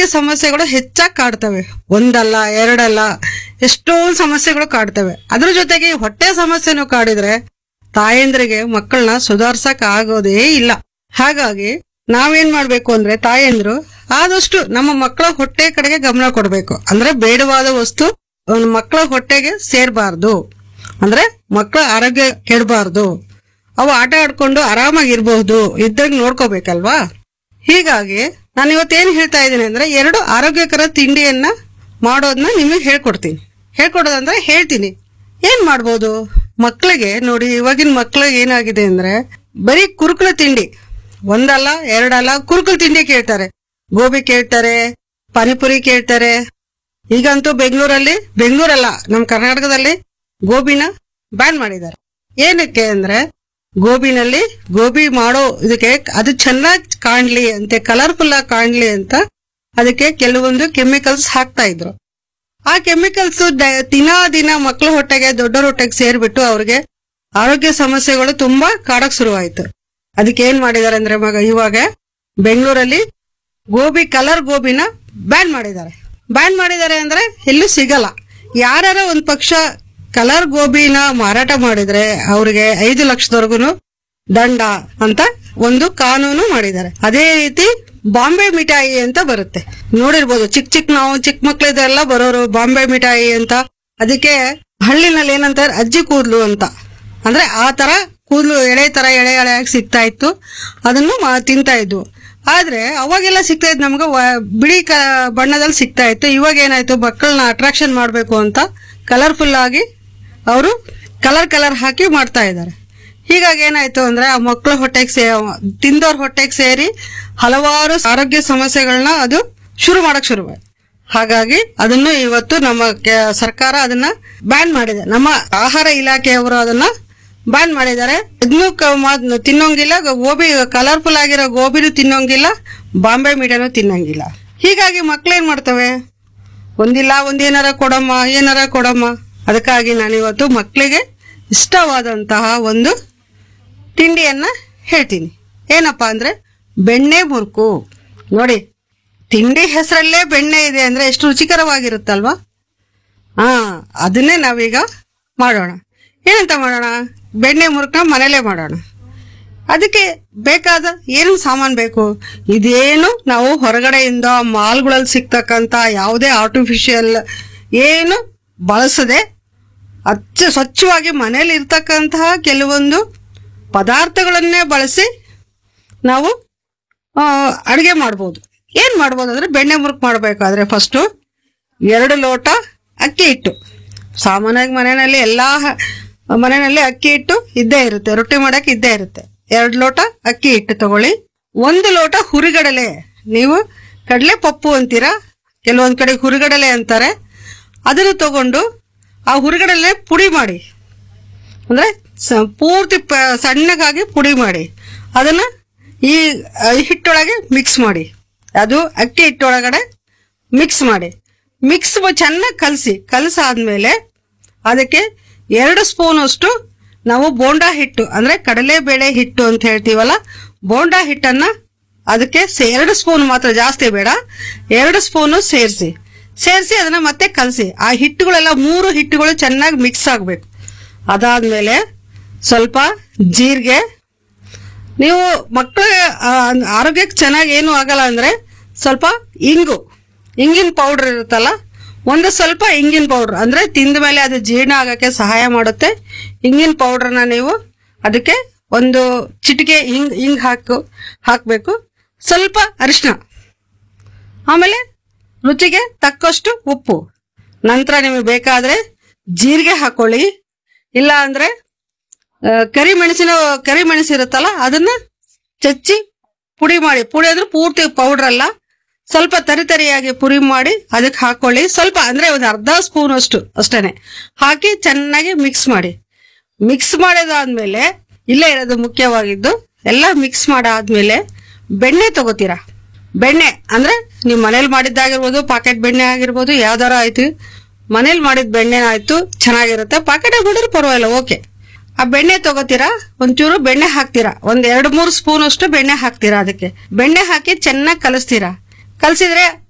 ಆರೋಗ್ಯ ಸಮಸ್ಯೆಗಳು ಹೆಚ್ಚಾಗಿ ಕಾಡ್ತವೆ ಒಂದಲ್ಲ ಎರಡಲ್ಲ ಎಷ್ಟೊಂದು ಸಮಸ್ಯೆಗಳು ಕಾಡ್ತವೆ ಅದ್ರ ಜೊತೆಗೆ ಈ ಹೊಟ್ಟೆ ಸಮಸ್ಯೆನೂ ಕಾಡಿದ್ರೆ ತಾಯಂದ್ರಿಗೆ ಮಕ್ಕಳನ್ನ ಸುಧಾರ್ಸಕ್ ಆಗೋದೇ ಇಲ್ಲ ಹಾಗಾಗಿ ನಾವೇನ್ ಮಾಡ್ಬೇಕು ಅಂದ್ರೆ ತಾಯಂದ್ರು ಆದಷ್ಟು ನಮ್ಮ ಮಕ್ಕಳ ಹೊಟ್ಟೆ ಕಡೆಗೆ ಗಮನ ಕೊಡ್ಬೇಕು ಅಂದ್ರೆ ಬೇಡವಾದ ವಸ್ತು ಒಂದು ಮಕ್ಕಳ ಹೊಟ್ಟೆಗೆ ಸೇರ್ಬಾರ್ದು ಅಂದ್ರೆ ಮಕ್ಕಳ ಆರೋಗ್ಯ ಕೆಡಬಾರ್ದು ಅವು ಆಟ ಆಡ್ಕೊಂಡು ಆರಾಮಾಗಿರ್ಬಹುದು ಇದ್ದಾಗ ನೋಡ್ಕೋಬೇಕಲ್ವಾ ಹೀಗಾಗಿ ನಾನು ಇವತ್ತೇನ್ ಹೇಳ್ತಾ ಇದ್ದೀನಿ ಅಂದ್ರೆ ಎರಡು ಆರೋಗ್ಯಕರ ತಿಂಡಿಯನ್ನ ಮಾಡೋದನ್ನ ನಿಮಗೆ ಹೇಳ್ಕೊಡ್ತೀನಿ ಹೇಳ್ಕೊಡೋದಂದ್ರೆ ಹೇಳ್ತೀನಿ ಏನ್ ಮಾಡ್ಬೋದು ಮಕ್ಕಳಿಗೆ ನೋಡಿ ಇವಾಗಿನ ಮಕ್ಕಳಿಗೆ ಏನಾಗಿದೆ ಅಂದ್ರೆ ಬರೀ ಕುರುಕುಲ ತಿಂಡಿ ಒಂದಲ್ಲ ಎರಡಲ್ಲ ಕುರುಕುಲ ತಿಂಡಿ ಕೇಳ್ತಾರೆ ಗೋಬಿ ಕೇಳ್ತಾರೆ ಪಾನಿಪುರಿ ಕೇಳ್ತಾರೆ ಈಗಂತೂ ಬೆಂಗಳೂರಲ್ಲಿ ಬೆಂಗಳೂರಲ್ಲ ನಮ್ಮ ಕರ್ನಾಟಕದಲ್ಲಿ ಗೋಬಿನ ಬ್ಯಾನ್ ಮಾಡಿದ್ದಾರೆ ಏನಕ್ಕೆ ಅಂದ್ರೆ ಗೋಬಿನಲ್ಲಿ ಗೋಬಿ ಮಾಡೋ ಇದಕ್ಕೆ ಅದು ಚೆನ್ನಾಗಿ ಕಾಣ್ಲಿ ಅಂತೆ ಕಲರ್ಫುಲ್ ಆಗಿ ಕಾಣ್ಲಿ ಅಂತ ಅದಕ್ಕೆ ಕೆಲವೊಂದು ಕೆಮಿಕಲ್ಸ್ ಹಾಕ್ತಾ ಇದ್ರು ಆ ಕೆಮಿಕಲ್ಸ್ ದಿನ ದಿನ ಮಕ್ಕಳ ಹೊಟ್ಟೆಗೆ ದೊಡ್ಡರ ಹೊಟ್ಟೆಗೆ ಸೇರ್ಬಿಟ್ಟು ಅವ್ರಿಗೆ ಆರೋಗ್ಯ ಸಮಸ್ಯೆಗಳು ತುಂಬಾ ಕಾಡಕ್ ಶುರುವಾಯ್ತು ಅದಕ್ಕೆ ಏನ್ ಮಾಡಿದಾರೆ ಅಂದ್ರೆ ಮಗ ಇವಾಗ ಬೆಂಗಳೂರಲ್ಲಿ ಗೋಬಿ ಕಲರ್ ಗೋಬಿನ ಬ್ಯಾನ್ ಮಾಡಿದ್ದಾರೆ ಬ್ಯಾನ್ ಮಾಡಿದ್ದಾರೆ ಅಂದ್ರೆ ಎಲ್ಲೂ ಸಿಗಲ್ಲ ಯಾರ ಒಂದ್ ಪಕ್ಷ ಕಲರ್ ಗೋಬಿನ ಮಾರಾಟ ಮಾಡಿದ್ರೆ ಅವ್ರಿಗೆ ಐದು ಲಕ್ಷದವರೆಗೂ ದಂಡ ಅಂತ ಒಂದು ಕಾನೂನು ಮಾಡಿದ್ದಾರೆ ಅದೇ ರೀತಿ ಬಾಂಬೆ ಮಿಠಾಯಿ ಅಂತ ಬರುತ್ತೆ ನೋಡಿರ್ಬೋದು ಚಿಕ್ಕ ಚಿಕ್ಕ ನಾವು ಚಿಕ್ಕ ಮಕ್ಳಿದೆಲ್ಲ ಬರೋರು ಬಾಂಬೆ ಮಿಠಾಯಿ ಅಂತ ಅದಕ್ಕೆ ಹಳ್ಳಿನಲ್ಲಿ ಏನಂತಾರೆ ಅಜ್ಜಿ ಕೂದ್ಲು ಅಂತ ಅಂದ್ರೆ ಆ ತರ ಕೂದಲು ಎಳೆ ತರ ಎಳೆ ಎಳೆಯಾಗಿ ಸಿಗ್ತಾ ಇತ್ತು ಅದನ್ನು ಮಾ- ತಿಂತಾ ಇದ್ವು ಆದ್ರೆ ಅವಾಗೆಲ್ಲ ಸಿಗ್ತಾ ಇತ್ತು ನಮ್ಗೆ ವ- ಬಿಳಿ ಕ ಬಣ್ಣದಲ್ಲಿ ಸಿಗ್ತಾ ಇತ್ತು ಇವಾಗ ಏನಾಯ್ತು ಮಕ್ಕಳನ್ನ ಅಟ್ರಾಕ್ಷನ್ ಮಾಡಬೇಕು ಅಂತ ಕಲರ್ಫುಲ್ ಆಗಿ ಅವರು ಕಲರ್ ಕಲರ್ ಹಾಕಿ ಮಾಡ್ತಾ ಇದ್ದಾರೆ ಹೀಗಾಗಿ ಏನಾಯ್ತು ಅಂದ್ರೆ ಆ ಮಕ್ಕಳ ಹೊಟ್ಟೆಗೆ ಸೇ ತಿಂದವ್ರ ಹೊಟ್ಟೆಗೆ ಸೇರಿ ಹಲವಾರು ಆರೋಗ್ಯ ಸಮಸ್ಯೆಗಳನ್ನ ಅದು ಶುರು ಮಾಡಕ್ ಶುರುವಾಯ್ತು ಹಾಗಾಗಿ ಅದನ್ನು ಇವತ್ತು ನಮ್ಮ ಕೆ- ಸರ್ಕಾರ ಅದನ್ನ ಬ್ಯಾನ್ ಮಾಡಿದೆ ನಮ್ಮ ಆಹಾರ ಇಲಾಖೆಯವರು ಅದನ್ನ ಬ್ಯಾನ್ ಮಾಡಿದ್ದಾರೆ ಇದನ್ನು ಕ- ಮಾಡ್- ತಿನ್ನೋಂಗಿಲ್ಲ ಗೋಬಿ ಕಲರ್ಫುಲ್ ಆಗಿರೋ ಗೋಬಿನೂ ತಿನ್ನೋಂಗಿಲ್ಲ ಬಾಂಬೆ ಮೀಡಿಯಾನು ತಿನ್ನಂಗಿಲ್ಲ ಹೀಗಾಗಿ ಮಕ್ಳೇನ್ ಮಾಡ್ತವೆ ಒಂದಿಲ್ಲ ಒಂದೇನಾರ ಕೊಡಮ್ಮ ಏನಾರ ಕೊಡಮ್ಮ ಅದಕ್ಕಾಗಿ ನಾನು ಇವತ್ತು ಮಕ್ಕಳಿಗೆ ಇಷ್ಟವಾದಂತಹ ಒಂದು ತಿಂಡಿಯನ್ನ ಹೇಳ್ತೀನಿ ಏನಪ್ಪ ಅಂದ್ರೆ ಬೆಣ್ಣೆ ಮುರುಕು ನೋಡಿ ತಿಂಡಿ ಹೆಸರಲ್ಲೇ ಬೆಣ್ಣೆ ಇದೆ ಅಂದ್ರೆ ಎಷ್ಟು ರುಚಿಕರವಾಗಿರುತ್ತಲ್ವಾ ಹಾ ಅದನ್ನೇ ನಾವೀಗ ಮಾಡೋಣ ಏನಂತ ಮಾಡೋಣ ಬೆಣ್ಣೆ ಮುರುಕನ್ನ ಮನೇಲೇ ಮಾಡೋಣ ಅದಕ್ಕೆ ಬೇಕಾದ ಏನು ಸಾಮಾನು ಬೇಕು ಇದೇನು ನಾವು ಹೊರಗಡೆಯಿಂದ ಮಾಲ್ಗಳಲ್ಲಿ ಸಿಗ್ತಕ್ಕಂಥ ಯಾವುದೇ ಆರ್ಟಿಫಿಷಿಯಲ್ ಏನು ಬಳಸದೆ ಅಚ್ಚ ಸ್ವಚ್ಛವಾಗಿ ಮನೇಲಿ ಇರ್ತಕ್ಕಂತಹ ಕೆಲವೊಂದು ಪದಾರ್ಥಗಳನ್ನೇ ಬಳಸಿ ನಾವು ಅಡುಗೆ ಮಾಡ್ಬೋದು ಏನು ಮಾಡ್ಬೋದು ಅಂದರೆ ಬೆಣ್ಣೆ ಮುರುಕು ಮಾಡಬೇಕಾದ್ರೆ ಫಸ್ಟು ಎರಡು ಲೋಟ ಅಕ್ಕಿ ಹಿಟ್ಟು ಸಾಮಾನ್ಯವಾಗಿ ಮನೆಯಲ್ಲಿ ಎಲ್ಲ ಮನೆಯಲ್ಲಿ ಅಕ್ಕಿ ಹಿಟ್ಟು ಇದ್ದೇ ಇರುತ್ತೆ ರೊಟ್ಟಿ ಮಾಡಕ್ಕೆ ಇದ್ದೇ ಇರುತ್ತೆ ಎರಡು ಲೋಟ ಅಕ್ಕಿ ಹಿಟ್ಟು ತಗೊಳ್ಳಿ ಒಂದು ಲೋಟ ಹುರಿಗಡಲೆ ನೀವು ಕಡಲೆ ಪಪ್ಪು ಅಂತೀರಾ ಕೆಲವೊಂದು ಕಡೆ ಹುರಿಗಡಲೆ ಅಂತಾರೆ ಅದನ್ನು ತಗೊಂಡು ಆ ಹುರಿಗಡಲೆ ಪುಡಿ ಮಾಡಿ ಅಂದ್ರೆ ಸ- ಪೂರ್ತಿ ಪ- ಸಣ್ಣಗಾಗಿ ಪುಡಿ ಮಾಡಿ ಅದನ್ನ ಈ ಆ, ಹಿಟ್ಟೊಳಗೆ ಮಿಕ್ಸ್ ಮಾಡಿ ಅದು ಅಕ್ಕಿ ಹಿಟ್ಟೊಳಗಡೆ ಮಿಕ್ಸ್ ಮಾಡಿ ಮಿಕ್ಸ್ ಚೆನ್ನಾಗಿ ಕಲಸಿ ಕಲಸಾದ್ಮೇಲೆ ಅದಕ್ಕೆ ಎರಡು ಸ್ಪೂನ್ ಅಷ್ಟು ನಾವು ಬೋಂಡಾ ಹಿಟ್ಟು ಅಂದ್ರೆ ಕಡಲೆಬೇಳೆ ಹಿಟ್ಟು ಅಂತ ಹೇಳ್ತೀವಲ್ಲ ಬೋಂಡಾ ಹಿಟ್ಟನ್ನ ಅದಕ್ಕೆ ಸೇ- ಎರಡು ಸ್ಪೂನ್ ಮಾತ್ರ ಜಾಸ್ತಿ ಬೇಡ ಎರಡು ಸ್ಪೂನು ಸೇರಿಸಿ ಸೇರಿಸಿ ಅದನ್ನ ಮತ್ತೆ ಕಲಸಿ ಆ ಹಿಟ್ಟುಗಳೆಲ್ಲ ಮೂರು ಹಿಟ್ಟುಗಳು ಚೆನ್ನಾಗಿ ಮಿಕ್ಸ್ ಆಗಬೇಕು ಅದಾದ್ಮೇಲೆ ಸ್ವಲ್ಪ ಜೀರಿಗೆ ನೀವು ಮಕ್ಕಳ ಆರೋಗ್ಯಕ್ಕೆ ಚೆನ್ನಾಗಿ ಏನು ಆಗಲ್ಲ ಅಂದ್ರೆ ಸ್ವಲ್ಪ ಇಂಗು ಇಂಗಿನ ಪೌಡರ್ ಇರುತ್ತಲ್ಲ ಒಂದು ಸ್ವಲ್ಪ ಇಂಗಿನ ಪೌಡರ್ ಅಂದ್ರೆ ತಿಂದ ಮೇಲೆ ಅದು ಜೀರ್ಣ ಆಗಕ್ಕೆ ಸಹಾಯ ಮಾಡುತ್ತೆ ಇಂಗಿನ ಪೌಡರ್ನ ನೀವು ಅದಕ್ಕೆ ಒಂದು ಚಿಟಿಕೆ ಹಿಂಗ್ ಹಿಂಗ್ ಹಾಕು ಹಾಕಬೇಕು ಸ್ವಲ್ಪ ಅರಿಶಿನ ಆಮೇಲೆ ರುಚಿಗೆ ತಕ್ಕಷ್ಟು ಉಪ್ಪು ನಂತರ ನಿಮಗೆ ಬೇಕಾದ್ರೆ ಜೀರಿಗೆ ಹಾಕೊಳ್ಳಿ ಇಲ್ಲ ಅಂದ್ರೆ ಆ, ಕರಿ ಮೆಣಸಿನ ಕರಿ ಮೆಣಸು ಇರುತ್ತಲ್ಲ ಅದನ್ನ ಚಚ್ಚಿ ಪುಡಿ ಮಾಡಿ ಪುಡಿ ಅಂದ್ರೆ ಪೂರ್ತಿ ಪೌಡರ್ ಅಲ್ಲ ಸ್ವಲ್ಪ ತರಿ ತರಿಯಾಗಿ ಪುಡಿ ಮಾಡಿ ಅದಕ್ಕೆ ಹಾಕೊಳ್ಳಿ ಸ್ವಲ್ಪ ಅಂದ್ರೆ ಒಂದು ಅರ್ಧ ಸ್ಪೂನ್ ಅಷ್ಟು ಅಷ್ಟೇನೆ ಹಾಕಿ ಚೆನ್ನಾಗಿ ಮಿಕ್ಸ್ ಮಾಡಿ ಮಿಕ್ಸ್ ಮಾಡಿದಾದ್ಮೇಲೆ ಇಲ್ಲೇ ಇರೋದು ಮುಖ್ಯವಾಗಿದ್ದು ಎಲ್ಲ ಮಿಕ್ಸ್ ಮಾಡಾದ್ಮೇಲೆ ಬೆಣ್ಣೆ ತಗೋತೀರಾ ಬೆಣ್ಣೆ ಅಂದ್ರೆ ನೀವು ಮನೇಲಿ ಮಾಡಿದ್ದಾಗಿರ್ಬೋದು ಪಾಕೆಟ್ ಬೆಣ್ಣೆ ಆಗಿರ್ಬೋದು ಯಾವ್ದಾರ ಆಯ್ತು ಮನೇಲಿ ಮಾಡಿದ ಬೆಣ್ಣೆ ಆಯ್ತು ಚೆನ್ನಾಗಿರುತ್ತೆ ಪಾಕೆಟ್ ಬಿಡಿದ್ರೆ ಪರವಾಗಿಲ್ಲ ಓಕೆ ಆ ಬೆಣ್ಣೆ ತಗೋತೀರಾ ಒಂಚೂರು ಬೆಣ್ಣೆ ಹಾಕ್ತೀರಾ ಒಂದ್ ಎರಡ್ ಮೂರು ಸ್ಪೂನ್ ಅಷ್ಟು ಬೆಣ್ಣೆ ಹಾಕ್ತೀರಾ ಅದಕ್ಕೆ ಬೆಣ್ಣೆ ಹಾಕಿ ಚೆನ್ನಾಗಿ ಕಲಿಸ್ತೀರಾ ಕಲಸಿದ್ರೆ